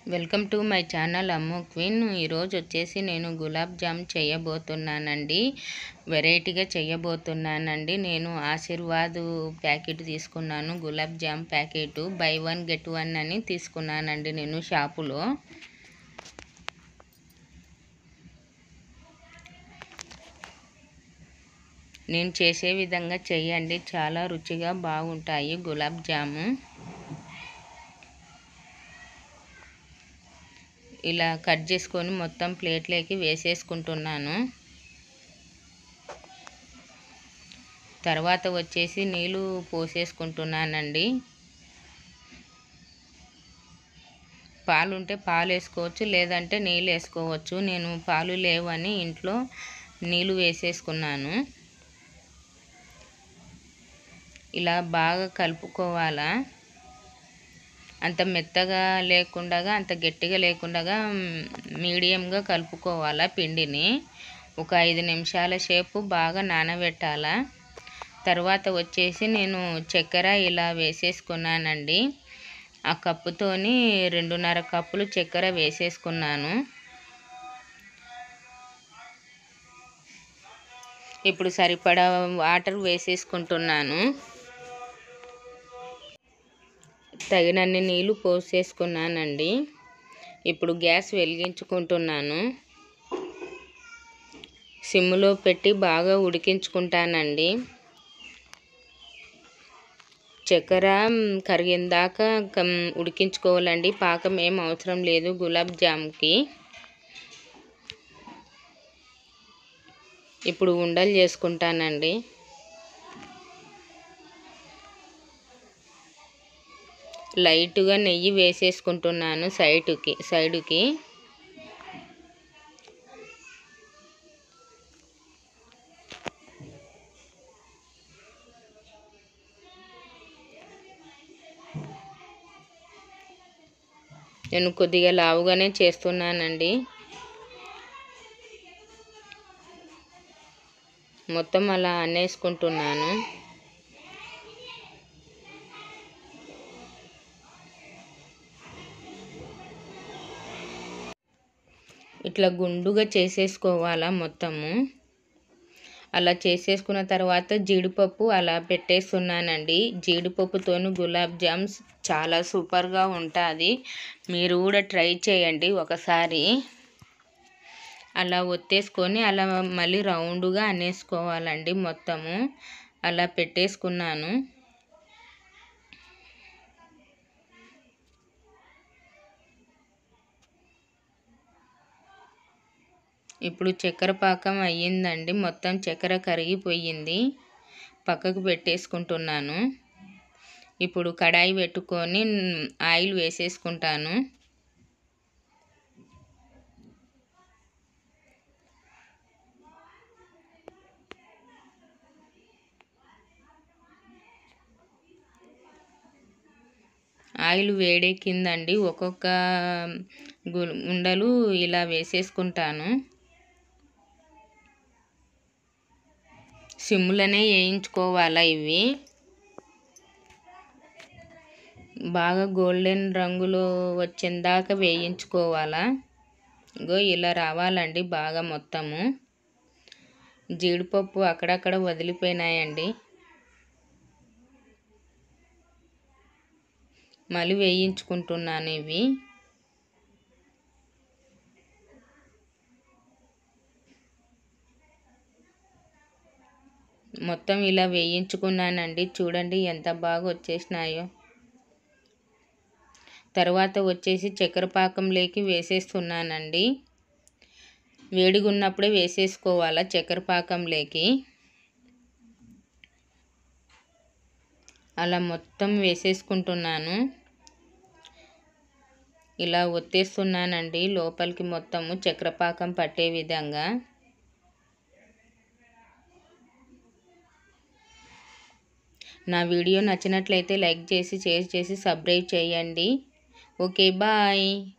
welcome to my channel Ammu queen ఈరోజు వచ్చేసి నేను గులాబ్ జామ్ చేయబోతున్నానండి వెరైటీగా చేయబోతున్నానండి నేను ఆశీర్వాద్ ప్యాకెట్ తీసుకున్నాను gulab jamun packet buy one get one అని తీసుకున్నానండి నేను షాపులో నేను చేసే విధంగా చేయండి చాలా రుచిగా బాగుంటాయి గులాబ్ జాము ఇలా కట్ చేసుకొని మొత్తం ప్లేట్లోకి వేసేసుకుంటున్నాను తర్వాత వచ్చేసి నీళ్ళు పోసేసుకుంటున్నానండి పాలు ఉంటే పాలు వేసుకోవచ్చు లేదంటే నీళ్ళు వేసుకోవచ్చు నేను పాలు లేవని ఇంట్లో నీళ్ళు వేసేసుకున్నాను ఇలా బాగా కలుపుకోవాలా అంత మెత్తగా లేకుండా అంత గట్టిగా లేకుండా మీడియంగా కలుపుకోవాలా పిండిని ఒక ఐదు నిమిషాల సేపు బాగా నానబెట్టాలా తర్వాత వచ్చేసి నేను చక్కెర ఇలా వేసేసుకున్నానండి ఆ కప్పుతోని రెండున్నర కప్పులు చక్కెర వేసేసుకున్నాను ఇప్పుడు సరిపడా వాటర్ వేసేసుకుంటున్నాను తగినన్ని నీళ్ళు పోసేసుకున్నానండి ఇప్పుడు గ్యాస్ వెలిగించుకుంటున్నాను సిమ్లో పెట్టి బాగా ఉడికించుకుంటానండి చక్కెర కరిగిందాక ఉడికించుకోవాలండి పాకం ఏం అవసరం లేదు గులాబ్ జామ్కి ఇప్పుడు ఉండలు చేసుకుంటానండి లైట్గా నెయ్యి వేసేసుకుంటున్నాను సైడ్కి సైడుకి నేను కొద్దిగా లావుగానే చేస్తున్నానండి మొత్తం అలా అనేసుకుంటున్నాను ఇట్లా గుండుగా చేసేసుకోవాలా మొత్తము అలా చేసేసుకున్న తర్వాత జీడిపప్పు అలా పెట్టేస్తున్నానండి జీడిపప్పుతోని గులాబ్ జామ్స్ చాలా సూపర్గా ఉంటుంది మీరు కూడా ట్రై చేయండి ఒకసారి అలా ఒత్తేసుకొని అలా మళ్ళీ రౌండ్గా అనేసుకోవాలండి మొత్తము అలా పెట్టేసుకున్నాను ఇప్పుడు చక్కెర పాకం అయ్యిందండి మొత్తం చక్కెర కరిగిపోయింది పక్కకు పెట్టేసుకుంటున్నాను ఇప్పుడు కడాయి పెట్టుకొని ఆయిల్ వేసేసుకుంటాను ఆయిల్ వేడెక్కిందండి ఒక్కొక్క ఉండలు ఇలా వేసేసుకుంటాను సిమ్లనే వేయించుకోవాలా ఇవి బాగా గోల్డెన్ రంగులో వచ్చేందాకా వేయించుకోవాలా ఇగో ఇలా రావాలండి బాగా మొత్తము జీడిపప్పు అక్కడక్కడ వదిలిపోయినాయండి మళ్ళీ వేయించుకుంటున్నాను ఇవి మొత్తం ఇలా వేయించుకున్నానండి చూడండి ఎంత బాగా వచ్చేసినాయో తర్వాత వచ్చేసి చక్కెర పాకంలోకి వేసేస్తున్నానండి వేడిగా ఉన్నప్పుడే వేసేసుకోవాలా చక్కెర పాకంలోకి అలా మొత్తం వేసేసుకుంటున్నాను ఇలా ఒత్తేస్తున్నానండి లోపలికి మొత్తము చక్కెర పాకం పట్టే విధంగా నా వీడియో నచ్చినట్లయితే లైక్ చేసి షేర్ చేసి సబ్స్క్రైబ్ చేయండి ఓకే బాయ్